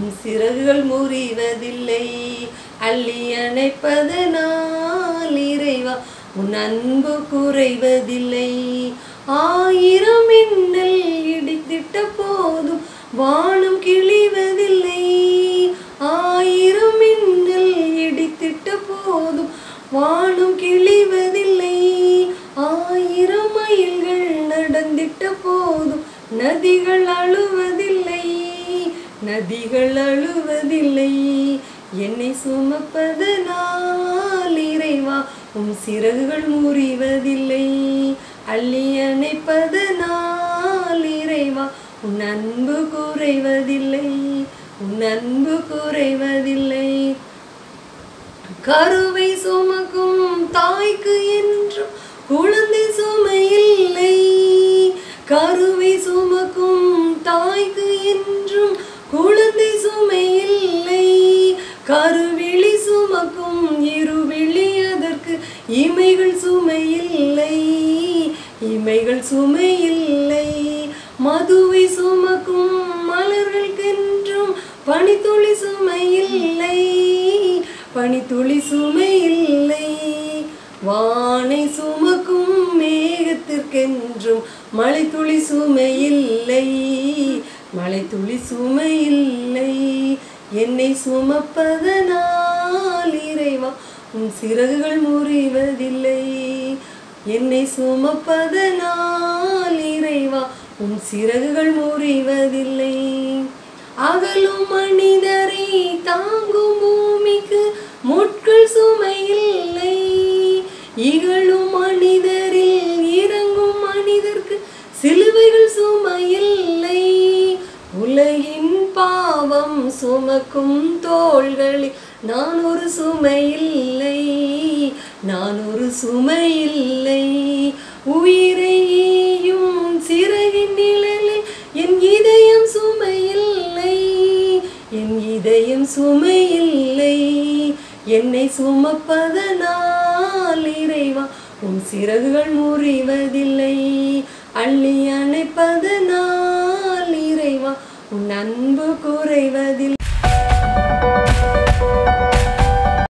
உம் சிறகுகள் முறிவதில்லை அள்ளி அணைப்பதனால் இறைவா உன் அன்பு குறைவதில்லை ஆயிரம் மின்னல் இடித்திட்ட போதும் வானம் கிழிவதில்லை ஆயிரம் மின்னல் இடித்திட்ட போதும் வானம் கிழிவதில்லை ஆயிரம் மைல்கள் நடந்திட்ட போதும் நதிகள் அழுவதில்லை நதிகள் அழுவதில்லை என்னை சுமப்பதனால் இறைவா உம் சிறகுகள் முறிவதில்லை அள்ளி அணைப்பதனால் இறைவா உன் அன்பு குறைவதில்லை உன் அன்பு குறைவதில்லை கருவை சுமக்கும் தாய்க்கு என்றும் குழந்தை சுமையில்லை கருவை சுமக்கும் தாய்க்கு என்றும் குழந்தை சுமையில்லை கருவிழி சுமக்கும் இருவிழி அதற்கு இமைகள் சுமையில்லை இமைகள் சுமையில்லை மதுவை சுமக்கும் மலர்களுக்கென்றும் பனித்துளி சுமையில்லை பனித்துளி சுமையில்லை வானை சுமக்கும் மேகத்திற்கென்றும் மழைத்துளி சுமையில்லை மழைத்துளி சுமையில்லை என்னை சுமப்பதனால் இறைவா உன் சிறகுகள் முறிவதில்லை என்னை சுமப்பதனால் இறைவா உன் சிறகுகள் முறிவதில்லை அகலும் மனிதரை தாங்கும் பூமிக்கு முட்கள் சுமையில்லை இகழும் மனிதரில் இறங்கும் மனிதர்க்கு சிலுவைகள் சுமையில்லை உலகின் பாவம் சுமக்கும் தோள்களில் நான் ஒரு சுமையில்லை நான் ஒரு சுமையில்லை உயிரையும் சிறகின் நிழலில் என் இதயம் சுமையில்லை என் இதயம் சுமையில்லை என்னை சுமப்பதனால் இறைவா உன் சிறகுகள் முறிவதில்லை அள்ளி அணைப்பதனால் இறைவா உன் அன்பு குறைவதில்லை